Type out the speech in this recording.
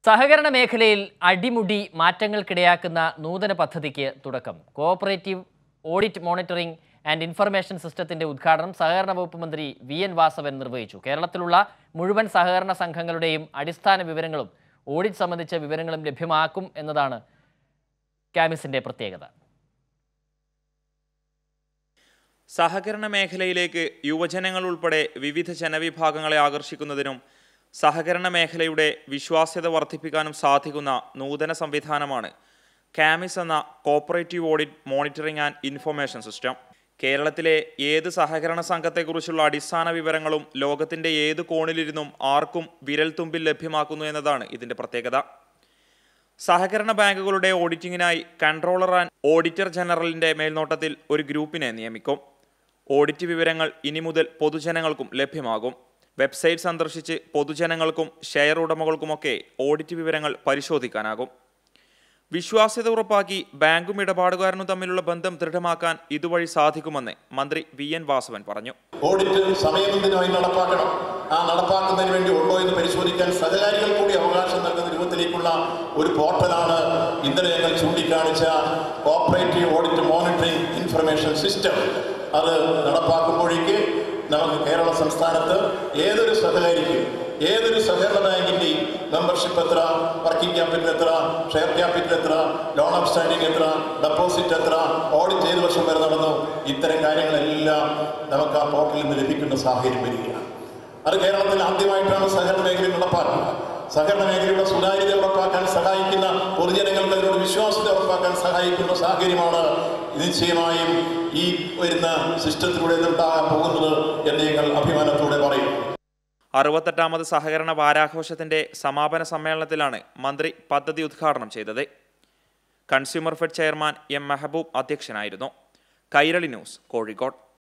സഹകരണ മേഖലയിൽ അടിമുടി മാറ്റങ്ങൾക്കിടയാക്കുന്ന നൂതന പദ്ധതിക്ക് തുടക്കം cooperative audit monitoring and information സിസ്റ്റത്തിന്റെ ഉദ്ഘാടനം സഹകരണ വകുപ്പ് മന്ത്രി വി എൻ വാസവൻ നിർവഹിച്ചു കേരളത്തിലുള്ള മുഴുവൻ സഹകരണ സംഘങ്ങളുടെയും അടിസ്ഥാന വിവരങ്ങളും ഓഡിറ്റ് സംബന്ധിച്ച വിവരങ്ങളും ലഭ്യമാക്കും എന്നതാണ് ക്യാമിസിന്റെ പ്രത്യേകത സഹകരണ മേഖലയിലേക്ക് യുവജനങ്ങൾ ഉൾപ്പെടെ വിവിധ ജനവിഭാഗങ്ങളെ ആകർഷിക്കുന്നതിനും സഹകരണ മേഖലയുടെ വിശ്വാസ്യത വർദ്ധിപ്പിക്കാനും സാധിക്കുന്ന നൂതന സംവിധാനമാണ് കാമിസ് എന്ന cooperative audit monitoring and information system കേരളത്തിലെ ഏത് സഹകരണ സംഘത്തെക്കുറിച്ചുള്ള അടിസ്ഥാന വിവരങ്ങളും ലോകത്തിൻ്റെ ഏത് കോണിലിരുന്നും ആർക്കും വിരൽത്തുമ്പിൽ ലഭ്യമാക്കുന്നു എന്നതാണ് ഇതിൻ്റെ പ്രത്യേകത സഹകരണ ബാങ്കുകളുടെ ഓഡിറ്റിംഗിനായി കൺട്രോളർ ആൻഡ് ഓഡിറ്റർ ജനറലിന്റെ മേൽനോട്ടത്തിൽ ഒരു ഗ്രൂപ്പിനെ നിയമിക്കും ഓഡിറ്റ് വിവരങ്ങൾ ഇനി മുതൽ പൊതുജനങ്ങൾക്കും ലഭ്യമാകും വെബ്സൈറ്റ് സന്ദർശിച്ച് പൊതുജനങ്ങൾക്കും ഷെയർ ഉടമകൾക്കുമൊക്കെ ഓഡിറ്റ് വിവരങ്ങൾ പരിശോധിക്കാനാകും വിശ്വാസ്യത ഉറപ്പാക്കി ബാങ്കും ഇടപാടുകാരനും തമ്മിലുള്ള ബന്ധം ദൃഢമാക്കാൻ ഇതുവഴി സാധിക്കുമെന്ന് മന്ത്രി വി എൻ വാസവൻ പറഞ്ഞു ഓഡിറ്റ് സമയബന്ധിതമായി നടപ്പാക്കണം ആ നടപ്പാക്കുന്നതിന് വേണ്ടി ഉണ്ടോ എന്ന് പരിശോധിക്കാൻ സഹകാരികൾ കൂടി അവകാശം നൽകുന്ന രൂപത്തിലേക്കുള്ള ഒരു പോർട്ടലാണ് ഇന്നലെ ഞങ്ങൾ ചൂണ്ടിക്കാണിച്ച cooperative audit monitoring information system അത് നടപ്പാക്കുമ്പോഴേക്ക് നമുക്ക് കേരള സംസ്ഥാനത്ത് ഏതൊരു സഹകാരിക്കും ഏതൊരു സഹകരണ ബാങ്കിന്റെയും മെമ്പർഷിപ്പ് എത്ര വർക്കിംഗ് ക്യാപിറ്റൽ എത്ര ഷെയർ ക്യാപിറ്റൽ എത്ര ലോൺ ഔട്ട്സ്റ്റാൻഡിംഗ് എത്ര ഡെപ്പോസിറ്റ് എത്ര ഓഡിറ്റ് ഏത് വർഷം വരെ നടന്നു ഇത്തരം കാര്യങ്ങളെല്ലാം നമുക്ക് ആ പോർട്ടലിൽ നിന്ന് ലഭിക്കുന്ന സാഹചര്യം വരികയാണ് അത് കേരളത്തിൽ ആദ്യമായിട്ടാണ് സഹകരണ മേഖലയിൽ നടപ്പാക്കുക സഹകരണ മേഖലയുടെ സുതാര്യത ഉറപ്പാക്കാൻ സഹായിക്കുന്ന പൊതുജനങ്ങൾക്ക് അതിനോട് വിശ്വാസ്യത ഉറപ്പാക്കാൻ സഹായിക്കുന്ന സാഹചര്യമാണ് നിശ്ചയമായും ഈ വരുന്ന സിസ്റ്റത്തിലൂടെ ഉണ്ടാകാൻ പോകുന്നത് എന്ന് ഞങ്ങൾ അഭിമാനത്തോടെ പറയും അറുപത്തെട്ടാമത് സഹകരണ വാരാഘോഷത്തിന്റെ സമാപന സമ്മേളനത്തിലാണ് മന്ത്രി പദ്ധതി ഉദ്ഘാടനം ചെയ്തത് consumer fed chairman M Mehboob അധ്യക്ഷനായിരുന്നു കൈരളി ന്യൂസ് കോഴിക്കോട്